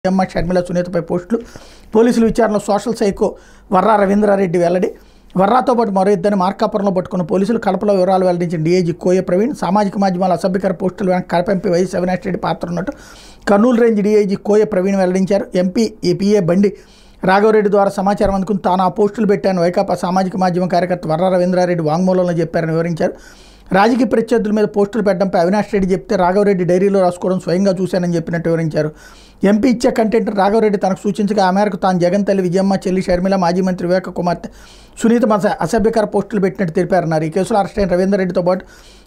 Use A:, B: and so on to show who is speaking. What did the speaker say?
A: అమ్మ షర్మిల సునీతపై పోస్టులు పోలీసుల విచారణలో సోషల్ సైకో వర్రా రవీంద్రారెడ్డి వెల్లడి వర్రాతో పాటు మరో ఇద్దరిని మార్కాపురంలో పట్టుకున్న పోలీసులు కడపలో వివరాలు వెల్లడించిన డీఐజీ కోయ ప్రవీణ్ సామాజిక మాధ్యమాల అసభ్యకర పోస్టులు వెనక కడప ఎంపీ వైఎస్ అవినాష్ రెడ్డి పాత్ర ఉన్నట్టు కర్నూలు రేంజ్ డీఐజీ కోయ ప్రవీణ్ వెల్లడించారు ఎంపీ ఏపీఏ బండి రాఘవరెడ్డి ద్వారా సమాచారం అందుకుని తాను ఆ పోస్టులు పెట్టాను వైకాపా సామాజిక మాధ్యమం కార్యకర్త వర్రా రవీంద్రారెడ్డి వాంగ్మూలంలో చెప్పారని వివరించారు రాజకీయ ప్రత్యర్థుల మీద పోస్టులు పెట్టడంపై అవినాష్ రెడ్డి చెప్తే రాఘవరెడ్డి డైరీలో రాసుకోవడం స్వయంగా చూశానని చెప్పినట్టు వివరించారు ఎంపీ ఇచ్చే కంటెంట్ రాఘవరెడ్డి తనకు సూచించగా ఆ మేరకు తాను జగన్ తల్లి విజయమ్మ చెల్లి షర్మిల మాజీ మంత్రి వివేక కుమార్తె సునీత మస అసభ్యకర పోస్టులు పెట్టినట్టు తెలిపారన్నారు ఈ కేసులో అరెస్ట్ అయిన రవీందర్ రెడ్డితో పాటు